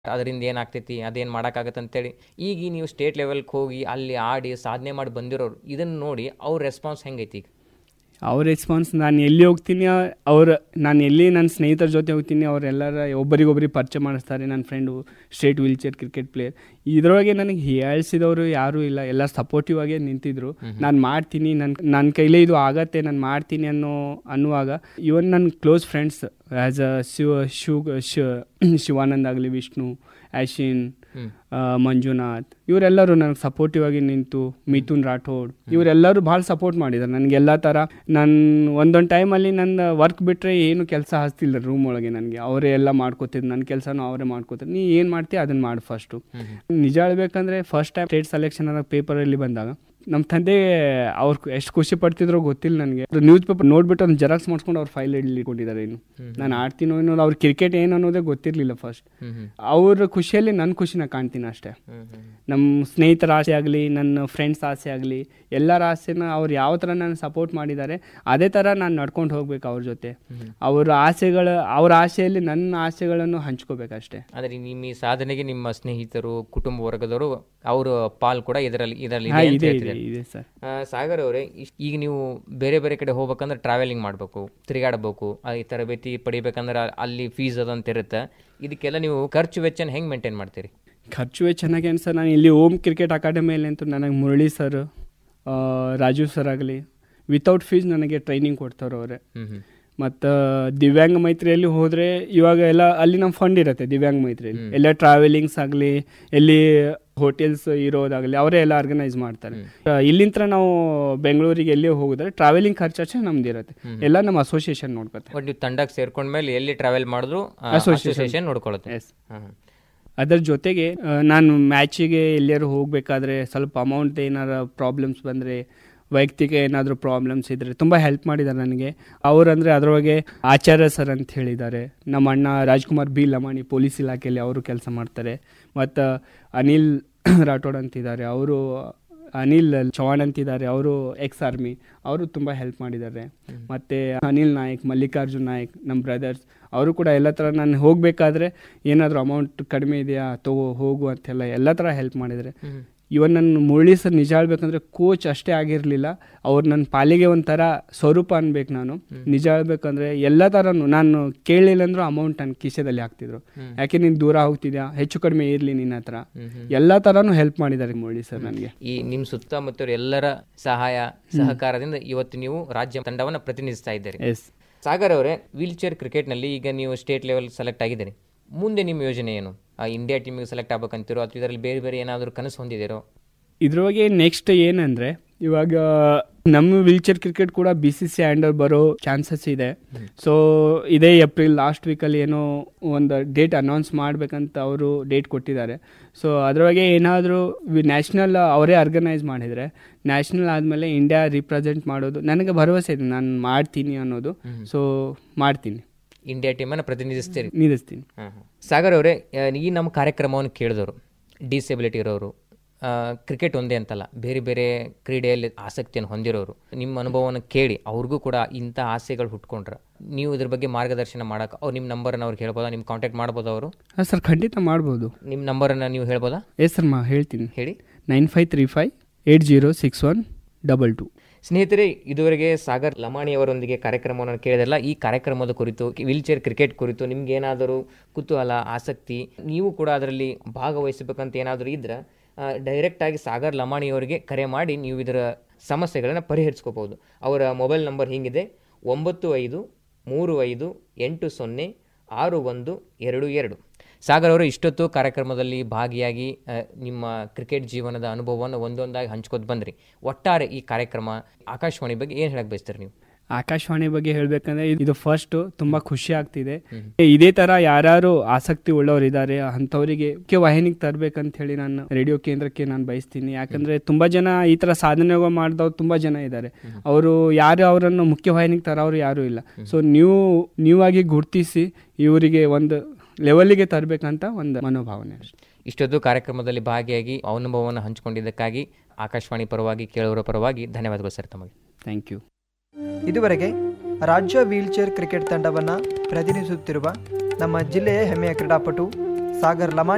ಅದರಿಂದ ಏನಾಗ್ತೈತಿ ಅದೇನು ಮಾಡೋಕ್ಕಾಗತ್ತೆ ಅಂತೇಳಿ ಈಗ ನೀವು ಸ್ಟೇಟ್ ಲೆವೆಲ್ಗೆ ಹೋಗಿ ಅಲ್ಲಿ ಆಡಿ ಸಾಧನೆ ಮಾಡಿ ಬಂದಿರೋರು ಇದನ್ನು ನೋಡಿ ಅವ್ರ ರೆಸ್ಪಾನ್ಸ್ ಹೆಂಗೈತಿ ಈಗ ಅವ್ರ ರೆಸ್ಪಾನ್ಸ್ ನಾನು ಎಲ್ಲಿ ಹೋಗ್ತೀನಿ ಅವ್ರು ನಾನು ಎಲ್ಲಿ ನನ್ನ ಸ್ನೇಹಿತರ ಜೊತೆ ಹೋಗ್ತೀನಿ ಅವರೆಲ್ಲರ ಒಬ್ಬರಿಗೊಬ್ಬರಿಗೆ ಪರಿಚಯ ಮಾಡಿಸ್ತಾರೆ ನನ್ನ friend state wheelchair cricket player ಇದರೊಳಗೆ ನನಗೆ ಹೇಳ್ಸಿದವರು ಯಾರೂ ಇಲ್ಲ ಎಲ್ಲ ಸಪೋರ್ಟಿವ್ ಆಗೇ ನಿಂತಿದ್ರು ನಾನು ಮಾಡ್ತೀನಿ ನನ್ನ ನನ್ನ ಕೈಲೇ ಇದು ಆಗತ್ತೆ ನಾನು ಮಾಡ್ತೀನಿ ಅನ್ನೋ ಅನ್ನುವಾಗ ಇವನ್ ನನ್ನ close friends as a Shiva Shiva Shiva Shivanand ಆಗಲಿ ವಿಷ್ಣು ಆಶಿನ್ ಆ, ಮಂಜುನಾಥ್ ಇವರೆಲ್ಲರೂ ನನಗೆ ಸಪೋರ್ಟಿವ್ ಆಗಿ ನಿಂತು ಮಿಥುನ್ ರಾಠೋಡ್ ಇವರೆಲ್ಲರೂ ಭಾಳ ಸಪೋರ್ಟ್ ಮಾಡಿದ್ದಾರೆ ನನಗೆ ಎಲ್ಲ ಥರ ನಾನು ಒಂದೊಂದು ಟೈಮಲ್ಲಿ ನನ್ನ ವರ್ಕ್ ಬಿಟ್ಟರೆ ಏನು ಕೆಲಸ ಹಚ್ತಿಲ್ಲ ರೂಮ್ ಒಳಗೆ ನನಗೆ ಅವರೇ ಎಲ್ಲ ಮಾಡ್ಕೋತಿದ್ರು ನನ್ನ ಕೆಲಸನೂ ಅವರೇ ಮಾಡ್ಕೋತಾರೆ ನೀ ಏನು ಮಾಡ್ತೀಯ ಅದನ್ನು ಮಾಡು ಫಸ್ಟು ನಿಜ ಹೇಳ್ಬೇಕಂದ್ರೆ ಫಸ್ಟ್ ಟೈಮ್ ಸ್ಟೇಟ್ ಸೆಲೆಕ್ಷನ್ ಅನ್ನೋ ಪೇಪರಲ್ಲಿ ಬಂದಾಗ ನಮ್ಮ ತಂದೆ ಅವ್ರು ಎಷ್ಟು ಖುಷಿ ಪಡ್ತಿದ್ರೋ ಗೊತ್ತಿಲ್ಲ ನನಗೆ ನ್ಯೂಸ್ ಪೇಪರ್ ನೋಡ್ಬಿಟ್ಟು ಅವ್ನು ಜೆರಾಕ್ಸ್ ಮಾಡ್ಕೊಂಡು ಅವ್ರ ಫೈಲ್ ಇಟ್ಕೊಂಡಿದ್ದಾರೆ ಇನ್ನು ನಾನು ಆಡ್ತೀನೋ ಏನೋ ಅವ್ರ ಕ್ರಿಕೆಟ್ ಏನು ಅನ್ನೋದೇ ಗೊತ್ತಿರಲಿಲ್ಲ ಫಸ್ಟ್ ಅವ್ರ ಖುಷಿಯಲ್ಲಿ ನನ್ನ ಖುಷಿನ ಕಾಣ್ತೀನಿ ಅಷ್ಟೇ ನಮ್ಮ ಸ್ನೇಹಿತರ ಆಸೆ ಆಗಲಿ ನನ್ನ ಫ್ರೆಂಡ್ಸ್ ಆಸೆ ಆಗಲಿ ಎಲ್ಲರ ಆಸೆನ ಅವ್ರು ಯಾವ ಥರ ನಾನು ಸಪೋರ್ಟ್ ಮಾಡಿದ್ದಾರೆ ಅದೇ ಥರ ನಾನು ನಡ್ಕೊಂಡು ಹೋಗ್ಬೇಕು ಅವ್ರ ಜೊತೆ ಅವ್ರ ಆಸೆಗಳ ಅವ್ರ ಆಸೆಯಲ್ಲಿ ನನ್ನ ಆಸೆಗಳನ್ನು ಹಂಚ್ಕೋಬೇಕಷ್ಟೇ ಅಂದರೆ ನಿಮ್ಮ ಈ ಸಾಧನೆಗೆ ನಿಮ್ಮ ಸ್ನೇಹಿತರು ಕುಟುಂಬ ವರ್ಗದವರು ಅವ್ರ ಪಾಲ್ ಕೂಡ ಇದರಲ್ಲಿ ಇದರಲ್ಲಿ ಹಾಂ ಇದೆ ಅಂತ ಇದೆ ಹೇಳ್ತಿದ್ದಾರೆ. ಇದೆ ಇದೆ ಸರ್ ಆ, ಸಾಗರ್ ಅವರೇ ಇಷ್ಟ್- ಈಗ ನೀವು ಬೇರೆ ಬೇರೆ ಕಡೆ ಹೋಗ್ಬೇಕಂದ್ರೆ ಟ್ರಾವೆಲಿಂಗ್ ಮಾಡಬೇಕು ತಿರುಗಾಡಬೇಕು ಈ ತರಬೇತಿ ಪಡಿಬೇಕಂದ್ರೆ ಅ- ಅಲ್ಲಿ ಫೀಸ್ ಅದಂತ ಇರುತ್ತೆ ಇದಕ್ಕೆಲ್ಲ ನೀವು ಖರ್ಚು ವೆಚ್ಚನ ಹೆಂಗೆ ಮೇಂಟೈನ್ ಮಾಡ್ತೀರಿ ಖರ್ಚು ಚೆನ್ನಾಗಿ ಅನ್ಸ ನಾನು ಇಲ್ಲಿ ಓಮ್ ಕ್ರಿಕೆಟ್ ಅಕಾಡೆಮಿಯಲ್ಲಿ ಅಂತೂ ನನಗೆ ಮುರಳಿ ಸರ್ ರಾಜೀವ್ ಸರ್ ಆಗಲಿ ವಿತೌಟ್ ಫೀಸ್ ನನಗೆ ಟ್ರೈನಿಂಗ್ ಕೊಡ್ತಾರೆ ಅವರೇ ಹ್ಮ್ ಹ್ಮ್ ಮತ್ತು ದಿವ್ಯಾಂಗ ಮೈತ್ರಿಯಲ್ಲಿ ಹೋದರೆ ಇವಾಗ ಎಲ್ಲ ಅಲ್ಲಿ ನಮ್ಮ ಫಂಡ್ ಇರುತ್ತೆ ದಿವ್ಯಾಂಗ ಮೈತ್ರಿಯಲ್ಲಿ ಎಲ್ಲ ಟ್ರಾವೆಲಿಂಗ್ಸ್ ಆಗಲಿ ಎಲ್ಲಿ ಹೋಟೆಲ್ಸ್ ಇರೋದಾಗಲಿ ಅವರೇ ಎಲ್ಲ ಆರ್ಗನೈಸ್ ಮಾಡ್ತಾರೆ ಆ, ಇಲ್ಲಿಂದ ನಾವು ಬೆಂಗಳೂರಿಗೆ ಎಲ್ಲಿ ಹೋಗಿದ್ರೆ ಟ್ರಾವೆಲಿಂಗ್ ಖರ್ಚು ಅಷ್ಟೇ ನಮ್ದು ಇರುತ್ತೆ ಎಲ್ಲ ನಮ್ಮ ಅಸೋಸಿಯೇಷನ್ ನೋಡ್ಕೊತಾರೆ ಬಟ್ ನೀವು ತಂಡಕ್ಕೆ ಸೇರ್ಕೊಂಡ್ಮೇಲೆ ಎಲ್ಲಿ ಟ್ರಾವೆಲ್ ಮಾಡಿದ್ರು Association. ಅಸೋಸಿಯೇಷನ್ ನೋಡ್ಕೊಳ್ಳುತ್ತೆ ಎಸ್ ಹಾಂ ಹಾಂ ಅದರ ಜೊತೆಗೆ ಆ, ನಾನು ಮ್ಯಾಚಿಗೆ ಎಲ್ಲರೂ ಹೋಗಬೇಕಾದ್ರೆ ಸ್ವಲ್ಪ ಅಮೌಂಟ್ ಏನಾರ ಪ್ರಾಬ್ಲಮ್ಸ್ ಬಂದರೆ ವೈಯಕ್ತಿಕ ಏನಾದರೂ ಪ್ರಾಬ್ಲಮ್ಸ್ ಇದ್ದರೆ ತುಂಬ ಹೆಲ್ಪ್ ಮಾಡಿದ್ದಾರೆ ನನಗೆ ಅವರಂದರೆ ಅದರೊಳಗೆ ಆಚಾರ್ಯ ಸರ್ ಅಂತ ಹೇಳಿದ್ದಾರೆ ನಮ್ಮ ಅಣ್ಣ ರಾಜ್ಕುಮಾರ್ ಬಿ ಲಮಾಣಿ ಪೊಲೀಸ್ ಇಲಾಖೆಯಲ್ಲಿ ಅವರು ಕೆಲಸ ಮಾಡ್ತಾರೆ ಮತ್ತು ಅನಿಲ್ ರಾಠೋಡ್ ಅಂತಿದ್ದಾರೆ ಅವರು ಅನಿಲ್ ಚೌಹಾಣ್ ಅಂತಿದ್ದಾರೆ ಅವರು ಎಕ್ಸ್ ಆರ್ಮಿ ಅವರು ತುಂಬ ಹೆಲ್ಪ್ ಮಾಡಿದ್ದಾರೆ ಮತ್ತು ಅನಿಲ್ ನಾಯಕ್ ಮಲ್ಲಿಕಾರ್ಜುನ್ ನಾಯಕ್ ನಮ್ಮ ಬ್ರದರ್ಸ್ ಅವರು ಕೂಡ ಎಲ್ಲ ಥರ ನಾನು ಹೋಗಬೇಕಾದ್ರೆ ಏನಾದರೂ ಅಮೌಂಟ್ ಕಡಿಮೆ ಇದೆಯಾ ತಗೋ ಹೋಗು ಅಂತೆಲ್ಲ ಎಲ್ಲ ಥರ ಹೆಲ್ಪ್ ಮಾಡಿದ್ದಾರೆ ಇವನ್ ನನ್ನ ಮುರಳಿ ಸರ್ ನಿಜ ಹೇಳ್ಬೇಕಂದ್ರೆ ಕೋಚ್ ಅಷ್ಟೇ ಆಗಿರಲಿಲ್ಲ ಅವ್ರು ನನ್ನ ಪಾಲಿಗೆ ಒಂಥರ ಸ್ವರೂಪ ಅನ್ಬೇಕು ನಾನು ನಿಜ ಹೇಳ್ಬೇಕಂದ್ರೆ ಎಲ್ಲ ಥರನೂ ನಾನು ಕೇಳಲಿಲ್ಲ ಅಂದ್ರೂ ಅಮೌಂಟ್ ನನ್ನ ಕಿಸೆದಲ್ಲಿ ಹಾಕ್ತಿದ್ರು ಯಾಕೆ ನೀನು ದೂರ ಹೋಗ್ತಿದ್ಯಾ ಹೆಚ್ಚು ಕಡಿಮೆ ಇರಲಿ ನಿನ್ನ ಹತ್ರ ಎಲ್ಲ ಥರನೂ ಹೆಲ್ಪ್ ಮಾಡಿದ್ದಾರೆ ಮುರಳಿ ಸರ್ ನನಗೆ ಈ ನಿಮ್ಮ ಸುತ್ತಮುತ್ತಲ ಎಲ್ಲರ ಸಹಾಯ ಸಹಕಾರದಿಂದ ಇವತ್ತು ನೀವು ರಾಜ್ಯ ತಂಡವನ್ನು ಪ್ರತಿನಿಧಿಸ್ತಾ ಇದ್ದೀರಿ ಎಸ್ ಸಾಗರ್ ಅವರೇ ವೀಲ್ ಚೇರ್ ಕ್ರಿಕೆಟ್ನಲ್ಲಿ ಈಗ ನೀವು ಸ್ಟೇಟ್ ಲೆವೆಲ್ ಸೆಲೆಕ್ಟ್ ಆಗಿದ್ದೀರಿ ಮುಂದೆ ನಿಮ್ಮ ಯೋಜನೆ ಏನು ಆ ಇಂಡಿಯಾ ಟೀಮಿಗೆ ಸೆಲೆಕ್ಟ್ ಆಗ್ಬೇಕಂತಿರೋ ಅಥವಾ ಇದರಲ್ಲಿ ಬೇರೆ ಬೇರೆ ಏನಾದರೂ ಕನಸು ಹೊಂದಿದ್ದೀರೋ ಇದ್ರೊಳಗೆ ನೆಕ್ಸ್ಟ್ ಏನಂದರೆ ಇವಾಗ ನಮ್ಮ ವೀಲ್ಚೇರ್ ಕ್ರಿಕೆಟ್ ಕೂಡ ಬಿ ಸಿ ಸಿ ಅಂಡರ್ ಬರೋ ಚಾನ್ಸಸ್ ಇದೆ ಸೊ ಇದೇ ಏಪ್ರಿಲ್ ಲಾಸ್ಟ್ ವೀಕಲ್ಲಿ ಏನೋ ಒಂದು ಡೇಟ್ ಅನೌನ್ಸ್ ಮಾಡಬೇಕಂತ ಅವರು ಡೇಟ್ ಕೊಟ್ಟಿದ್ದಾರೆ ಸೊ ಅದರೊಳಗೆ ಏನಾದರೂ ನ್ಯಾಷನಲ್ ಅವರೇ ಆರ್ಗನೈಸ್ ಮಾಡಿದರೆ ನ್ಯಾಷನಲ್ ಆದಮೇಲೆ ಇಂಡಿಯಾ ರಿಪ್ರೆಸೆಂಟ್ ಮಾಡೋದು ನನಗೆ ಭರವಸೆ ಇದೆ ನಾನು ಮಾಡ್ತೀನಿ ಅನ್ನೋದು ಸೊ ಮಾಡ್ತೀನಿ ಇಂಡಿಯಾ ಟೀಮನ್ನು ಪ್ರತಿನಿಧಿಸ್ತೀರಿ ನಿಲ್ಲಿಸ್ತೀನಿ ಹಾಂ ಹಾಂ ಸಾಗರ್ ಅವರೇ ಆ, ಈ ನಮ್ಮ ಕಾರ್ಯಕ್ರಮವನ್ನು ಕೇಳಿದವರು ಡಿಸೆಬಿಲಿಟಿ ಇರೋರು ಕ್ರಿಕೆಟ್ ಒಂದೇ ಅಂತಲ್ಲ ಬೇರೆ ಬೇರೆ ಕ್ರೀಡೆಯಲ್ಲಿ ಆಸಕ್ತಿಯನ್ನು ಹೊಂದಿರೋರು ನಿಮ್ಮ ಅನುಭವವನ್ನು ಕೇಳಿ ಅವ್ರಿಗೂ ಕೂಡ ಇಂಥ ಆಸೆಗಳು ಹುಟ್ಕೊಂಡ್ರೆ ನೀವು ಇದ್ರ ಬಗ್ಗೆ ಮಾರ್ಗದರ್ಶನ ಮಾಡೋಕೆ ಅವ್ರು ನಿಮ್ಮ ನಂಬರನ್ನು ಅವ್ರಿಗೆ ಹೇಳ್ಬೋದಾ ನಿಮ್ಮ ಕಾಂಟ್ಯಾಕ್ಟ್ ಮಾಡ್ಬೋದಾ ಅವರು ಹಾಂ ಸರ್ ಖಂಡಿತ ಮಾಡ್ಬೋದು ನಿಮ್ಮ ನಂಬರನ್ನು ನೀವು ಹೇಳ್ಬೋದಾ ಎಸ್ ಸರ್ ಮಾ ಹೇಳ್ತೀನಿ ಹೇಳಿ nine five three five eight zero six one double two ಸ್ನೇಹಿತರೆ ಇದುವರೆಗೆ ಸಾಗರ್ ಲಮಾಣಿ ಅವರೊಂದಿಗೆ ಕಾರ್ಯಕ್ರಮವನ್ನು ಕೇಳಿದಲ್ಲ ಈ ಕಾರ್ಯಕ್ರಮದ ಕುರಿತು ವೀಲ್ ಚೇರ್ ಕ್ರಿಕೆಟ್ ಕುರಿತು ನಿಮ್ಗೆ ಏನಾದರೂ ಕುತೂಹಲ ಆಸಕ್ತಿ ನೀವು ಕೂಡ ಅದರಲ್ಲಿ ಭಾಗವಹಿಸಬೇಕಂತ ಏನಾದರೂ ಇದ್ರೆ ಡೈರೆಕ್ಟ್ ಆಗಿ ಸಾಗರ್ ಲಮಾಣಿ ಅವರಿಗೆ ಕರೆ ಮಾಡಿ ನೀವು ಇದರ ಸಮಸ್ಯೆಗಳನ್ನು ಪರಿಹರಿಸ್ಕೋಬಹುದು ಅವರ ಮೊಬೈಲ್ ನಂಬರ್ ಹೀಗಿದೆ ಒಂಬತ್ತು ಐದು ಮೂರು ಐದು ಎಂಟು ಸೊನ್ನೆ ಆರು ಒಂದು ಎರಡು ಎರಡು ಸಾಗರ್ ಅವರು ಇಷ್ಟೊತ್ತು ಕಾರ್ಯಕ್ರಮದಲ್ಲಿ ಭಾಗಿಯಾಗಿ ಆ, ನಿಮ್ಮ ಕ್ರಿಕೆಟ್ ಜೀವನದ ಅನುಭವವನ್ನು ಒಂದೊಂದಾಗಿ ಹಂಚ್ಕೋತ ಬಂದ್ರಿ ಒಟ್ಟಾರೆ ಈ ಕಾರ್ಯಕ್ರಮ ಆಕಾಶವಾಣಿ ಬಗ್ಗೆ ಏನು ಹೇಳಕ್ ಬಯಸ್ತೀರಿ ನೀವು ಆಕಾಶವಾಣಿ ಬಗ್ಗೆ ಹೇಳ್ಬೇಕಂದ್ರೆ ಇದು ಫಸ್ಟ್ ತುಂಬಾ ಖುಷಿ ಆಗ್ತಿದೆ ಇದೇ ತರ ಯಾರು ಆಸಕ್ತಿ ಉಳ್ಳವ್ರು ಇದ್ದಾರೆ ಅಂಥವರಿಗೆ ಮುಖ್ಯ ವಾಹಿನಿಗೆ ತರ್ಬೇಕಂತ ಹೇಳಿ ನಾನು ರೇಡಿಯೋ ಕೇಂದ್ರಕ್ಕೆ ನಾನು ಬಯಸ್ತೀನಿ ಯಾಕಂದ್ರೆ ತುಂಬಾ ಜನ ಈ ತರ ಸಾಧನೆಗಳು ಮಾಡಿದವ್ರು ತುಂಬಾ ಜನ ಇದ್ದಾರೆ ಅವರು ಯಾರು ಅವರನ್ನು ಮುಖ್ಯ ವಾಹಿನಿಗೆ ತರೋರು ಯಾರು ಇಲ್ಲ ಸೊ ನೀವು ನೀವಾಗಿ ಗುರ್ತಿಸಿ ಇವರಿಗೆ ಒಂದು ಲೆವೆಲ್ಗೆ ತರಬೇಕಂತ ಒಂದು ಮನೋಭಾವನೆ ಅಷ್ಟೆ ಇಷ್ಟೊತ್ತು ಕಾರ್ಯಕ್ರಮದಲ್ಲಿ ಭಾಗಿಯಾಗಿ ಅನುಭವವನ್ನು ಹಂಚಿಕೊಂಡಿದ್ದಕ್ಕಾಗಿ ಆಕಾಶವಾಣಿ ಪರವಾಗಿ ಕೇಳುವರ ಪರವಾಗಿ ಧನ್ಯವಾದಗಳು ಸರ್ ತಮಗೆ ಥ್ಯಾಂಕ್ ಯು ಇದುವರೆಗೆ ರಾಜ್ಯ ವೀಲ್ಚೇರ್ ಕ್ರಿಕೆಟ್ ತಂಡವನ್ನು ಪ್ರತಿನಿಧಿಸುತ್ತಿರುವ ನಮ್ಮ ಜಿಲ್ಲೆಯ ಹೆಮ್ಮೆಯ ಕ್ರೀಡಾಪಟು ಸಾಗರ್ ಲಮಾಣಿ